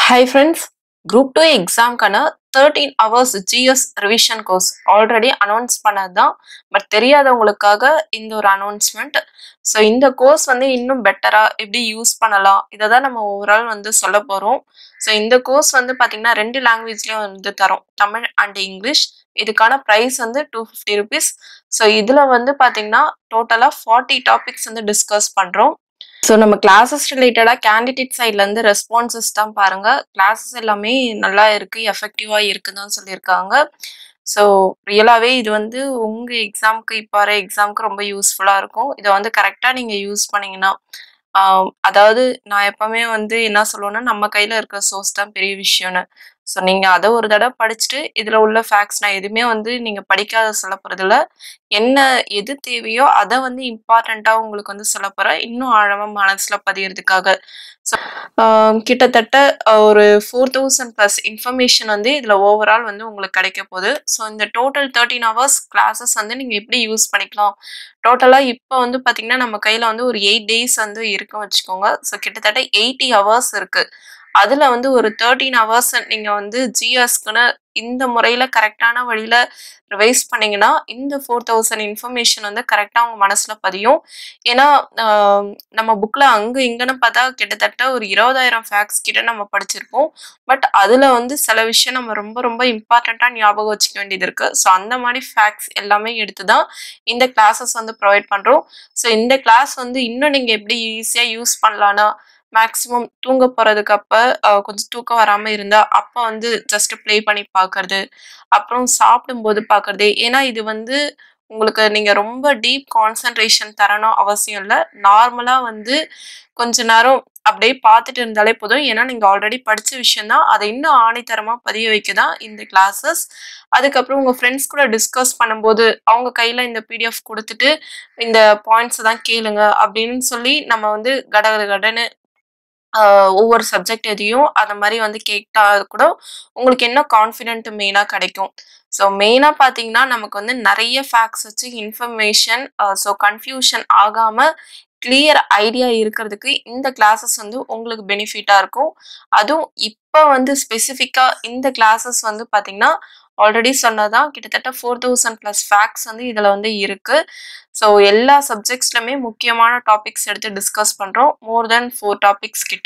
Hi friends group two எக்ஸாம்க்கான thirteen hours GS revision course already announce பண்ணது தான் but தெரியாதவங்களுக்காக இந்த ஒரு அனௌன்ஸ்மெண்ட் ஸோ இந்த கோர்ஸ் வந்து இன்னும் பெட்டராக எப்படி யூஸ் பண்ணலாம் இதை தான் நம்ம ஓவரால் வந்து சொல்ல போகிறோம் ஸோ இந்த கோர்ஸ் வந்து பார்த்திங்கன்னா ரெண்டு லாங்குவேஜ்லேயும் வந்து தரோம் தமிழ் அண்ட் இங்கிலீஷ் இதுக்கான ப்ரைஸ் வந்து டூ ஃபிஃப்டி ருபீஸ் ஸோ இதில் வந்து பார்த்திங்கன்னா டோட்டலாக ஃபார்ட்டி டாபிக்ஸ் வந்து டிஸ்கஸ் பண்ணுறோம் ஸோ நம்ம கிளாஸஸ் ரிலேட்டடாக கேண்டிடேட் சைட்லேருந்து ரெஸ்பான்சஸ் தான் பாருங்கள் கிளாஸஸ் எல்லாமே நல்லா இருக்குது எஃபெக்டிவாக இருக்குதுன்னு சொல்லியிருக்காங்க ஸோ ரியலாகவே இது வந்து உங்கள் எக்ஸாமுக்கு இப்போ வர எக்ஸாமுக்கு ரொம்ப யூஸ்ஃபுல்லாக இருக்கும் இதை வந்து கரெக்டாக நீங்கள் யூஸ் பண்ணிங்கன்னா ஆஹ் அதாவது நான் எப்பவுமே வந்து என்ன சொல்லுவேன்னா நம்ம கையில் இருக்கிற சோர்ஸ் தான் பெரிய விஷயம்னு ஸோ நீங்கள் அதை ஒரு தடவை படிச்சுட்டு இதில் உள்ள ஃபேக்ட்ஸ் நான் எதுவுமே வந்து நீங்கள் படிக்காத சொல்ல போகிறதில்ல என்ன எது தேவையோ அதை வந்து இம்பார்ட்டண்ட்டாக உங்களுக்கு வந்து சொல்ல போகிறேன் இன்னும் ஆழமாக மனசில் பதியறதுக்காக ஸோ கிட்டத்தட்ட ஆஹ் ஒரு ஃபோர் தௌசண்ட் ப்ளஸ் இன்ஃபர்மேஷன் வந்து இதில் ஓவரால் வந்து உங்களுக்கு கிடைக்க போகுது ஸோ இந்த டோட்டல் தேர்ட்டின் ஹவர்ஸ் கிளாஸஸ் வந்து நீங்கள் எப்படி யூஸ் பண்ணிக்கலாம் டோட்டலாக இப்போ வந்து பார்த்தீங்கன்னா நம்ம கையில் வந்து ஒரு எயிட் டேஸ் வந்து இருக்குன்னு வச்சுக்கோங்க ஸோ கிட்டத்தட்ட எயிட்டி ஹவர்ஸ் இருக்குது அதில் வந்து ஒரு தேர்ட்டீன் ஹவர்ஸ் நீங்கள் வந்து ஜிஎஸ்க்குன்னு இந்த முறையில் கரெக்டான வழியில் ரிவைஸ் பண்ணீங்கன்னா இந்த ஃபோர் தௌசண்ட் இன்ஃபர்மேஷன் வந்து கரெக்டாக உங்கள் மனசில் பதியும் ஏன்னா ஆஹ் நம்ம புக்கில் அங்கே இங்கன்னு பார்த்தா கிட்டத்தட்ட ஒரு இருபதாயிரம் ஃபேக்ட்ஸ் கிட்ட நம்ம படிச்சிருப்போம் பட் அதில் வந்து சில விஷயம் நம்ம ரொம்ப ரொம்ப இம்பார்ட்டண்ட்டாக ஞாபகம் வச்சுக்க வேண்டியது இருக்குது ஸோ அந்த மாதிரி ஃபேக்ட்ஸ் எல்லாமே எடுத்து தான் இந்த கிளாஸஸ் வந்து ப்ரொவைட் பண்ணுறோம் ஸோ இந்த கிளாஸ் வந்து இன்னும் நீங்கள் எப்படி ஈஸியாக யூஸ் பண்ணலான்னா மேக்ஸிமம் தூங்க போகிறதுக்கு அப்போ கொஞ்சம் தூக்கம் வராமல் இருந்தால் அப்போ வந்து ஜஸ்ட் ப்ளே பண்ணி பார்க்கறது அப்புறம் சாப்பிடும்போது பார்க்கறது ஏன்னா இது வந்து உங்களுக்கு நீங்கள் ரொம்ப டீப் கான்சன்ட்ரேஷன் தரணும் அவசியம் இல்லை நார்மலாக வந்து கொஞ்ச நேரம் அப்படியே பார்த்துட்டு இருந்தாலே போதும் ஏன்னா நீங்கள் ஆல்ரெடி படித்த விஷயந்தான் அதை இன்னும் ஆணித்தரமாக பதிய வைக்க தான் இந்த கிளாஸஸ் அதுக்கப்புறம் உங்கள் ஃப்ரெண்ட்ஸ் கூட டிஸ்கஸ் பண்ணும்போது அவங்க கையில் இந்த பிடிஎஃப் கொடுத்துட்டு இந்த பாயிண்ட்ஸை தான் கேளுங்க அப்படின்னு சொல்லி நம்ம வந்து கட கட கடன்னு ஆஹ் ஒவ்வொரு சப்ஜெக்ட் எதையும் அந்த மாதிரி வந்து கேட்டா கூட உங்களுக்கு என்ன கான்ஃபிடென்ட் மெயினாக கிடைக்கும் ஸோ மெயினாக பார்த்தீங்கன்னா நமக்கு வந்து நிறைய ஃபேக்ட்ஸ் வச்சு இன்ஃபர்மேஷன் ஸோ கன்ஃபியூஷன் ஆகாமல் கிளியர் ஐடியா இருக்கிறதுக்கு இந்த கிளாஸஸ் வந்து உங்களுக்கு பெனிஃபிட்டாக இருக்கும் அதுவும் இப்போ வந்து ஸ்பெசிஃபிக்காக இந்த கிளாஸஸ் வந்து பார்த்தீங்கன்னா ஆல்ரெடி சொன்னதான் கிட்டத்தட்ட ஃபோர் தௌசண்ட் ப்ளஸ் ஃபேக்ட்ஸ் வந்து இதில் வந்து இருக்குது ஸோ எல்லா சப்ஜெக்ட்ஸ்லையுமே முக்கியமான டாபிக்ஸ் எடுத்து டிஸ்கஸ் பண்ணுறோம் மோர் தென் ஃபோர் டாபிக்ஸ் கிட்ட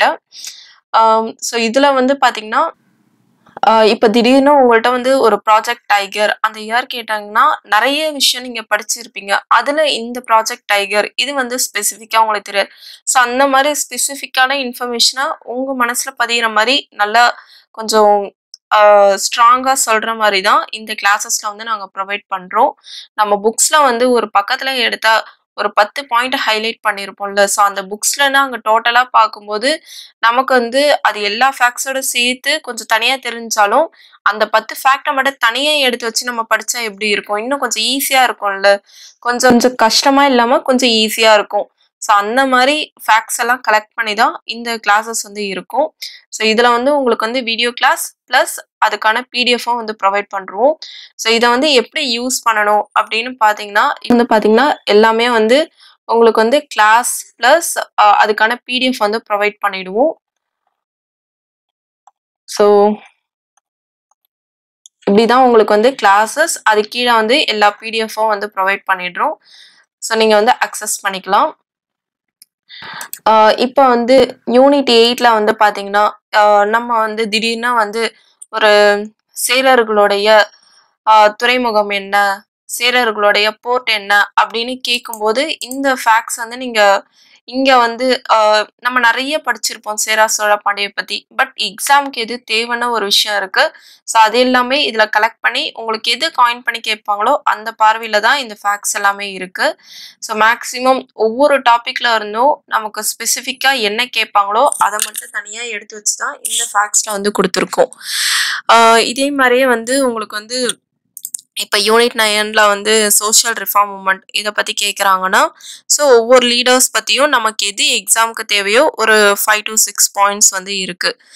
ஸோ இதில் வந்து பார்த்தீங்கன்னா இப்போ திடீர்னு உங்கள்கிட்ட வந்து ஒரு ப்ராஜெக்ட் டைகர் அந்த இயர் கேட்டாங்கன்னா நிறைய விஷயம் நீங்கள் படிச்சிருப்பீங்க அதில் இந்த ப்ராஜெக்ட் டைகர் இது வந்து ஸ்பெசிஃபிக்காக உங்களுக்கு தெரியாது ஸோ அந்த மாதிரி ஸ்பெசிஃபிக்கான இன்ஃபர்மேஷனை உங்கள் மனசில் பதிகிற மாதிரி நல்லா கொஞ்சம் ஸ்ட்ராங்காக சொல்கிற மாதிரி தான் இந்த கிளாஸஸில் வந்து நாங்கள் ப்ரொவைட் பண்ணுறோம் நம்ம புக்ஸில் வந்து ஒரு பக்கத்தில் எடுத்தால் ஒரு பத்து பாயிண்ட் ஹைலைட் பண்ணியிருப்போம்ல ஸோ அந்த புக்ஸ்லன்னா அங்கே டோட்டலாக பார்க்கும்போது நமக்கு வந்து அது எல்லா ஃபேக்ட்ஸோட சேர்த்து கொஞ்சம் தனியாக தெரிஞ்சாலும் அந்த பத்து ஃபேக்டை மட்டும் தனியாக எடுத்து வச்சு நம்ம படித்தா எப்படி இருக்கும் இன்னும் கொஞ்சம் ஈஸியாக இருக்கும்ல கொஞ்சம் கொஞ்சம் கஷ்டமாக இல்லாமல் கொஞ்சம் ஈஸியாக இருக்கும் ஸோ அந்த மாதிரி ஃபேக்ட்ஸ் எல்லாம் கலெக்ட் பண்ணி தான் இந்த கிளாஸஸ் வந்து இருக்கும் ஸோ இதில் வந்து உங்களுக்கு வந்து வீடியோ கிளாஸ் ப்ளஸ் அதுக்கான பிடிஎஃப்பும் வந்து ப்ரொவைட் பண்ணுறோம் ஸோ இதை வந்து எப்படி யூஸ் பண்ணணும் அப்படின்னு பார்த்தீங்கன்னா வந்து பார்த்தீங்கன்னா எல்லாமே வந்து உங்களுக்கு வந்து கிளாஸ் ப்ளஸ் அதுக்கான பிடிஎஃப் வந்து ப்ரொவைட் பண்ணிடுவோம் ஸோ இப்படி தான் உங்களுக்கு வந்து கிளாஸஸ் அது கீழே வந்து எல்லா பிடிஎஃப்பும் வந்து ப்ரொவைட் பண்ணிடுறோம் ஸோ நீங்கள் வந்து அக்சஸ் பண்ணிக்கலாம் இப்போ வந்து யூனிட் எயிட்ல வந்து பார்த்தீங்கன்னா நம்ம வந்து திடீர்னு வந்து ஒரு சேரர்களுடைய துறைமுகம் என்ன சேரர்களுடைய போர்ட் என்ன அப்படின்னு கேட்கும்போது இந்த ஃபேக்ட்ஸ் வந்து நீங்கள் இங்கே வந்து நம்ம நிறைய படிச்சிருப்போம் சேரா சோழ பாண்டியை பற்றி பட் எக்ஸாமுக்கு எது தேவைன்னு ஒரு விஷயம் இருக்குது ஸோ அது எல்லாமே இதில் கலெக்ட் பண்ணி உங்களுக்கு எது காயின் பண்ணி கேட்பாங்களோ அந்த பார்வையில் தான் இந்த ஃபேக்ட்ஸ் எல்லாமே இருக்குது ஸோ மேக்ஸிமம் ஒவ்வொரு டாப்பிக்கில் இருந்தும் நமக்கு ஸ்பெசிஃபிக்காக என்ன கேட்பாங்களோ அதை மட்டும் தனியாக எடுத்து வச்சு தான் இந்த ஃபேக்ட்ஸில் வந்து கொடுத்துருக்கோம் இதே மாதிரியே வந்து உங்களுக்கு வந்து இப்போ யூனிட் நைனில் வந்து சோஷியல் ரிஃபார்ம் மூமெண்ட் இதை பற்றி கேட்குறாங்கன்னா ஸோ ஒவ்வொரு லீடர்ஸ் பற்றியும் நமக்கு எது எக்ஸாமுக்கு தேவையோ ஒரு ஃபைவ் டு சிக்ஸ் பாயிண்ட்ஸ் வந்து இருக்குது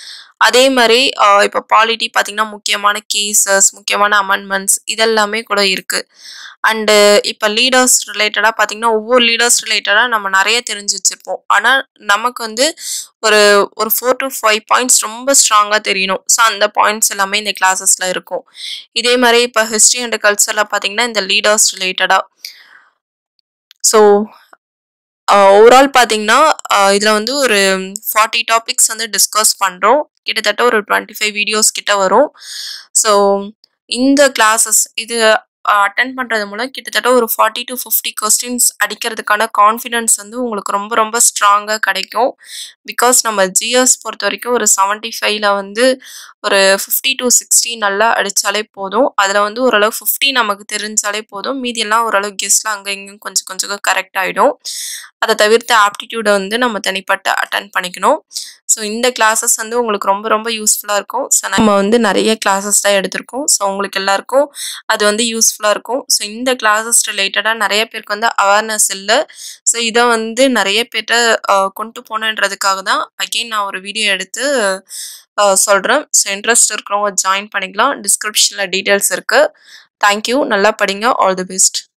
அதே மாரி அ இப்ப பாலிட்டி பார்த்தீங்கன்னா, முக்கியமான கேஸஸ், முக்கியமான அமெண்ட்மெண்ட்ஸ் இதெல்லாமே கூட இருக்கு. அண்டு இப்ப லீடர்ஸ் ரிலேட்டடா பார்த்தீங்கன்னா, ஒவ்வொரு லீடர்ஸ் ரிலேட்டடா நம்ம நெறைய தெரிஞ்சு வச்சிருப்போம். ஆனா, நமக்கு வந்து ஒரு ஒரு 4 டூ 5 பாயிண்ட்ஸ் ரொம்ப ஸ்ட்ராங்கா தெரியணும். ஸோ, அந்த பாயிண்ட்ஸ் எல்லாமே இந்த கிளாஸஸ்ல இருக்கும். இதே மாரி இப்ப ஹிஸ்டரி அண்ட் கல்ச்சர்ல பார்த்தீங்கன்னா, இந்த லீடர்ஸ் ரிலேட்டடா. ஸோ, அ ஓவரால் பார்த்தீங்கன்னா, அ இதுல வந்து ஒரு 40 டாபிக்ஸ் வந்து டிஸ்கஸ் பண்றோம். கிட்டத்தட்ட ஒரு 25 வீடியோஸ் கிட்ட வரும். ஸோ, இந்த கிளாஸஸ் இது அ அட்டெண்ட் பண்றது மூலம் கிட்டத்தட்ட ஒரு 40 டூ 50 கொஸ்டின்ஸ் அடிக்கிறதுக்கான கான்ஃபிடன்ஸ் வந்து உங்களுக்கு ரொம்ப ரொம்ப ஸ்ட்ராங்கா கிடைக்கும். பிகாஸ் நம்ம ஜிஎஸ் பொறுத்தவரைக்கும் ஒரு 75ல வந்து ஒரு 50 டூ 60 நல்லா அடிச்சாலே போதும். அதுல வந்து ஓரளவு 50 நமக்கு தெரிஞ்சாலே போதும். மீதியெல்லாம் ஓரளவு கெஸ்ல அங்க இங்கயும் கொஞ்சம் கொஞ்சம் கரெக்ட் ஆயிடும். அத தவிர்த்து ஆப்டிட்யூட வந்து நம்ம தனிப்பட்டு அட்டெண்ட் பண்ணிக்கணும். ஸோ, இந்த கிளாஸஸ் வந்து உங்களுக்கு ரொம்ப ரொம்ப யூஸ்ஃபுல்லா இருக்கும். ஸோ, நம்ம வந்து நெறைய கிளாஸஸ் தான் எடுத்திருக்கோம். ஸோ, உங்களுக்கு எல்லாருக்கும் அது வந்து யூஸ்ஃபுல்லா இருக்கும். ஸோ, இந்த கிளாஸஸ் ரிலேட்டடா நெறைய பேருக்கு வந்து அவேர்னஸ் இல்ல. ஸோ, இத வந்து நெறைய பேர்ட்ட அ கொண்டு போணுன்றதுக்காக தான் அகைன் நான் ஒரு வீடியோ எடுத்து அ சொல்றேன். ஸோ, இன்ட்ரெஸ்ட் இருக்கிறவங்க ஜாயின் பண்ணிக்கலாம். டிஸ்கிரிப்ஷன்ல டீட்டெயில்ஸ் இருக்கு. Thank you. நல்லா படிங்க. All the best.